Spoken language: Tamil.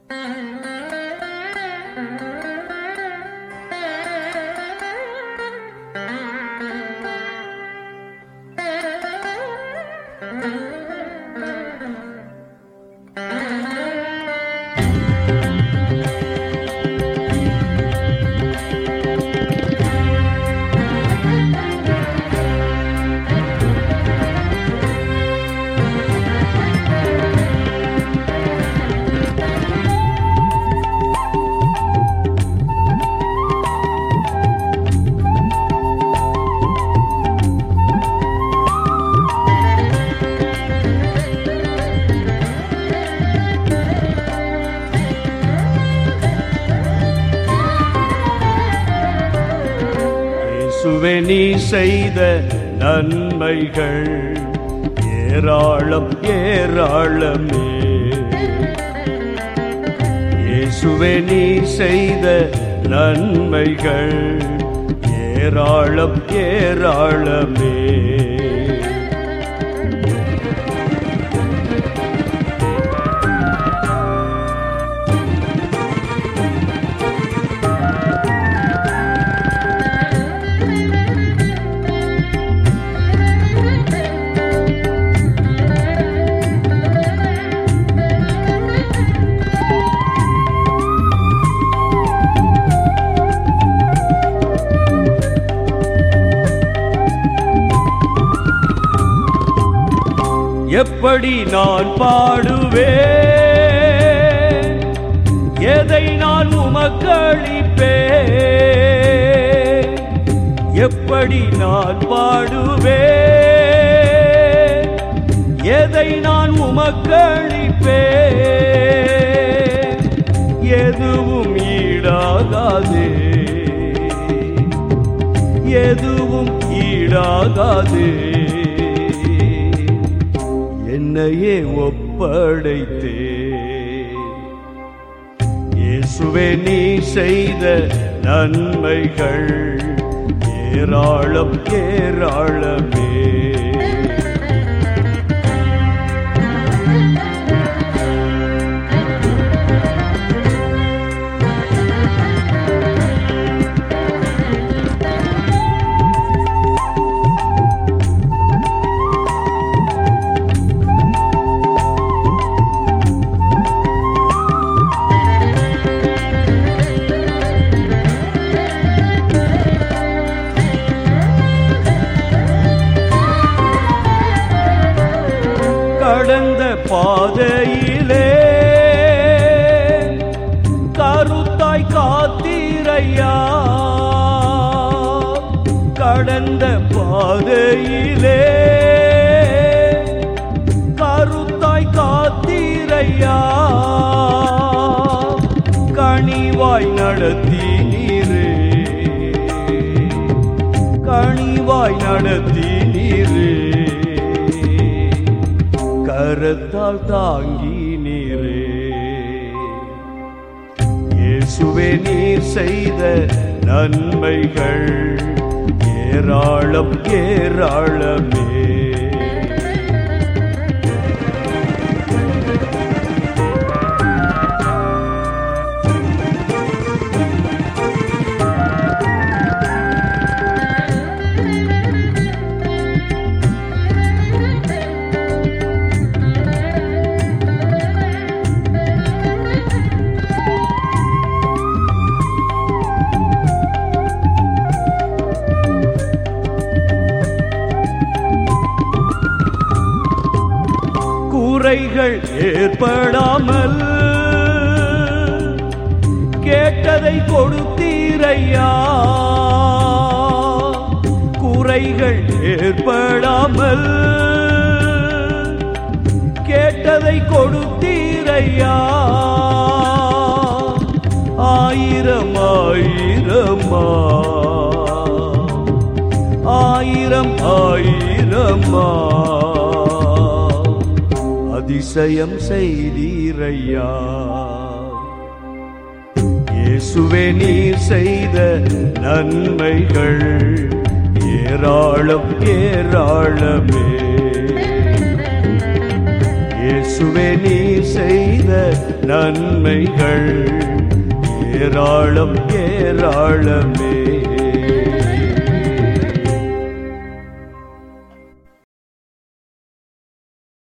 இயேசுவே நீ செய்த நன்மைகள் ஏராளம் ஏராளமே இயேசுவே நீ செய்த நன்மைகள் ஏராளம் ஏராளமே எப்படி நான் பாடுவேன் எதை நான் உமக்களிப்பேன் எப்படி நான் பாடுவேன் எதை நான் உமக்களிப்பேன் எதுவும் ஈடாகாதே எதுவும் ஈடாகாதே என்னையே ஒப்படைத்தே இயேசுவே நீ செய்த நன்மைகள் ஏராளம் ஏராளமே கடந்த பாதையிலே கருத்தாய் காத்தீரையா கடந்த பாதையிலே கருத்தாய் காத்தீரையா கனிவாய் நடத்தி நீரே கனிவாய் நடத்தி நீரே கரத்தால் தாங்கி நீரே இயேசுவே நீர் செய்த நன்மைகள் ஏராளம் ஏராளமே குறைகள் ஏற்படாமல் கேட்டதை கொடுத்தீரையா குறைகள் ஏற்படாமல் கேட்டதை கொடுத்தீரையா ஆயிரம் ஆயிரமா ஆயிரம் ஆயிரமா அதிசயம் செய்தீரையா இயேசுவே நீர் செய்த நன்மைகள் ஏராளம் ஏராளமே இயேசு இயேசுவே நீர் செய்த நன்மைகள் ஏராளம் ஏராளமே